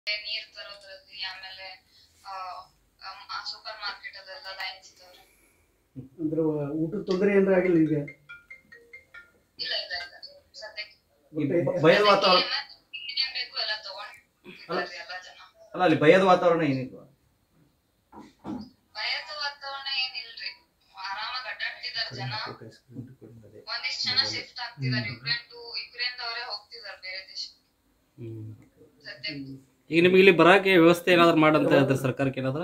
ನೀರ್ ತರೋದ್ರಲ್ಲಿ ಆಮೇಲೆ super market ಅದೆಲ್ಲ ಲೈನ್ಸ್ ಇದಾವ್ರಿ ಅಂದ್ರೆ ಊಟದ ತೊಂದರೆ ಏನಾರ ಆಗಿಲ್ಲ ಈಗ ಇಲ್ಲ ಇಲ್ಲ ಇಲ್ಲ ಸದ್ಯಕ್ಕೆ ಈ ಬ- ಭಯದ ವಾತಾವರಣ ಏನೇನ್ ಬೇಕು ಎಲ್ಲ ತಗೊಂಡಿದ್ದಾರೆ ಎಲ್ಲ ಜನ ಅಲ್ಲ ಅಲ್ಲಿ ಭಯದ ವಾತಾವರಣ ಏನಿಲ್ವಾ ಭಯದ ವಾತಾವರಣ ಏನಿಲ್ರಿ ಆರಾಮಾಗಿ ಅಡ್ಡಾಡ್ತಿದಾರೆ ಜನ ಒಂದಿಷ್ಟ್ ಜನ ಶಿಫ್ಟ್ ಆಗ್ತಿದಾರೆ ಯುಕ್ರೇನ್ ಟು ಯುಕ್ರೇನ್ ದವರೇ ಹೋಗ್ತಿದಾರೆ ಬೇರೆ ದೇಶಕ್ಕೆ ಸದ್ಯಕ್ಕೆ ಈಗ ನಿಮ್ಗೆ ಇಲ್ಲಿ ಬರಾಕೆ ವ್ಯವಸ್ಥೆ ಏನಾದ್ರು ಮಾಡಂತ ಹೇಳಿದ್ರೆ ಸರ್ಕಾರಕ್ಕೆ ಏನಾದ್ರು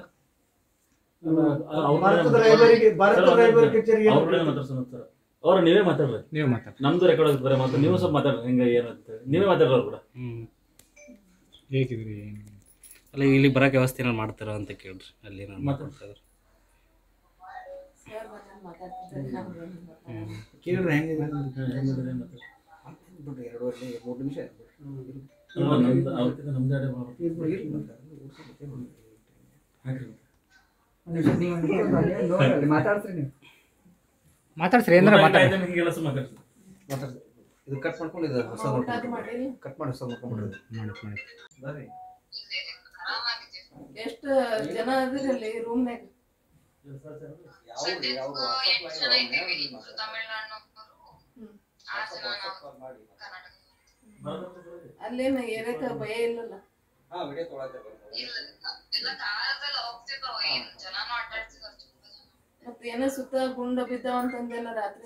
ಭಾರತದ ರಾಯಭಾರಿಗೆ ಭಾರತದ ರಾಯಭಾರಿ ಕಚೇರಿಗೆ ಅವ್ರ ಕಡೆ ಮಾತಾಡ್ಸೋಣ ಸರ್ ಅವ್ರ ನೀವೇ ಮಾತಾಡ್ರಿ ನೀವು ಮಾತಾಡಿ ನಮ್ದು ರೆಕಾರ್ಡ್ ಆಗ್ತಾರೆ ಮಾತ್ರ ನೀವು ಸ್ವಲ್ಪ ಮಾತಾಡ್ರಿ ಹೆಂಗ ಏನಂತ ನೀವೇ ಮಾತಾಡ್ರಿ ಅವ್ರ ಕೂಡ ಹ್ಮ್ ಹೇಗಿದ್ರಿ ಅಲ್ಲ ಇಲ್ಲಿ ಬರಾಕೆ ವ್ಯವಸ್ಥೆ ಏನಾರು ಮಾಡ್ತಾರ ಅಂತ ಕೇಳ್ರಿ ಅಲ್ಲಿ ಏನಾರು ಮಾತಾಡ್- ಮಾತಾಡ್ತಾರೆ ಕೇಳ್ರಿ ಹೆಂಗೆ ಮಾತಾಡ್ರಿ. ಎರಡೂವರೆ ಮೂರು ನಿಮಿಷ ಅಲ್ಲ, ನಮ್ದು ಅವ್ರ್ಕಿಂತ ನಮ್ದೇ ಅಡೆ ಮಾಡ್ಬೇಕು. ಹಾಕ್ರಿ. ಮಾತಾಡ್ತೀರಿ ನೀವು ಮಾತಾಡ್ಸ್ರಿ ಏನಾರ ಊಟ ಮಾತಾಡಿ ಆಯ್ತಾ ಹಿಂಗೆಲ್ಲ ಸ್ವಲ್ಪ ಮಾತಾಡ್ರಿ. ಮಾತಾಡ್ರಿ ಇದು ಕಟ್ ಮಾಡ್ಕೊಂಡು ಇದು ಹೊಸ ನೋಡ್ಕೊಂಡು ಕಟ್ ಮಾಡಿ ಹೊಸ ನೋಡ್ಕೊಂಡ್ಬಿಡ್ರಿ ಮಾಡಿ ಮಾಡಿ ಬರ್ರಿ ಇಲ್ಲಿ ಆರಾಮಾಗಿದ್ದೀವಿ ಎಷ್ಟು ಜನ ಅದಿರಲ್ಲಿ ರೂಮ್ನಾಗ ಸದ್ಯಕ್ಕೆ ಎಂಟು ಜನ ಇದ್ದೀವಿ ಇಬ್ರು ತಮಿಳ್ನಾಡಿನವರು ಆರು ಜನ ನಾವು ಕರ್ನಾಟಕ ಅಲ್ಲೇನು ಏರಕ ಭಯ ಇಲ್ಲಲ್ಲ ಇಲ್ಲ ಎಲ್ಲ ಕಾಲದಲ್ಲ ಹೋಗ್ತಿರ್ತಾವ ಏನ್ ಜನನು ಅಡ್ಡಾಡ್ತಿದಾರ ತುಂಬಾ ಜನ ಮತ್ತ ಏನೋ ಸುತ್ತ ಗುಂಡ ಬಿದ್ದಾವ ಅಂತಂದೇನ ರಾತ್ರಿ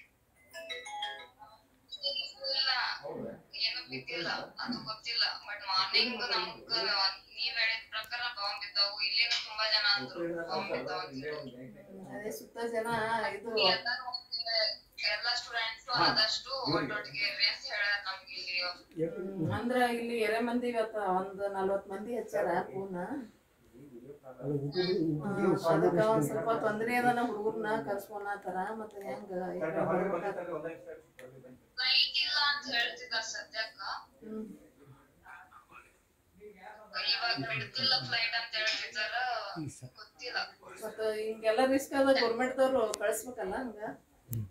ಇಲ್ಲ ಏನು ಬಿದ್ದಿಲ್ಲ ಅದು ಗೊತ್ತಿಲ್ಲ ಬಟ್ ಮಾರ್ನಿಂಗ್ ನಮ್ಗ ನೀವ್ ಹೇಳಿದ ಪ್ರಕಾರ ಬಾಂಬ್ ಬಿದ್ದಾವು ಇಲ್ಲಿನೂ ತುಂಬಾ ಜನ ಅಂದ್ರು ಬಾಂಬ್ ಬಿದ್ದಾವ ಅಂತ ಹೇಳಿ. ಅದೇ ಸುತ್ತ ಜನ ಇದು ಎಲ್ಲರೂ ಹೋಗ್ತಿದ್ದಾರೆ. ಎಲ್ಲ ಸ್ಟೂಡೆಂಟ್ಸ್ ಆದಷ್ಟು ಒಟ್ಟೊಟ್ಟಿಗೆ ಇರ್ರಿ ಅಂತ ಹೇಳ್ಯಾರ ನಮ್ಗೆ ಇಲ್ಲಿ ಹ್ಮ್, ಅಂದ್ರ ಇಲ್ಲಿ ಎರೆ ಮಂದಿ ಇವತ್ತ ಒಂದ್ ನಲ್ವತ್ ಮಂದಿ ಹಚ್ಚಾರ ಕೂನ ಅದಕ್ಕ ಒಂದ್ ಸ್ವಲ್ಪ ತೊಂದ್ರೆ ಅದನ ಹುಡುಗರ್ನ ಕರ್ಸ್ಕೊಳತಾರ ಮತ್ತ ಹೆಂಗ ಈಗ ಬರ್ಬೇಕಾ? ಫ್ಲೈಟ್ ಇಲ್ಲ ಅಂತ ಹೇಳ್ತಿದಾರ ಸದ್ಯಕ್ಕ ಹ್ಮ್. ಇವಾಗ ಬಿಡ್ತಿಲ್ಲ ಫ್ಲೈಟ್ ಅಂತ ಹೇಳ್ತಿದಾರ ಗೊತ್ತಿಲ್ಲ ಮತ್ತ ಹಿಂಗೆಲ್ಲ ರಿಸ್ಕ್ ಅದ ಗೌರ್ಮೆಂಟ್ ದವ್ರು ಕಳಿಸ್ಬೇಕಲ್ಲ ಹಂಗ ಹ್ಮ್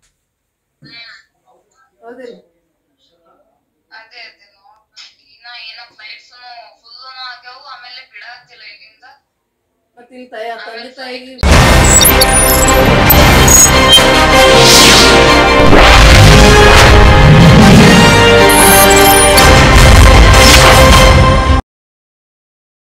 ಹೌದಿಲ್ಲ ಅದೇ ಅದೇ ನೋಡ್ಬೇಕು ಇನ್ನ ಏನೋ ಫ್ಲೈಟ್ಸ್ ಫುಲ್ ಆಗ್ಯಾವು ಆಮೇಲೆ ಬಿಡಾತಿಲ್ಲ ಇಲ್ಲಿಂದ ಮತ್ತ ಇಲ್ಲಿ ತಾಯ ತಂದೆ ತಾಯಿಗೆ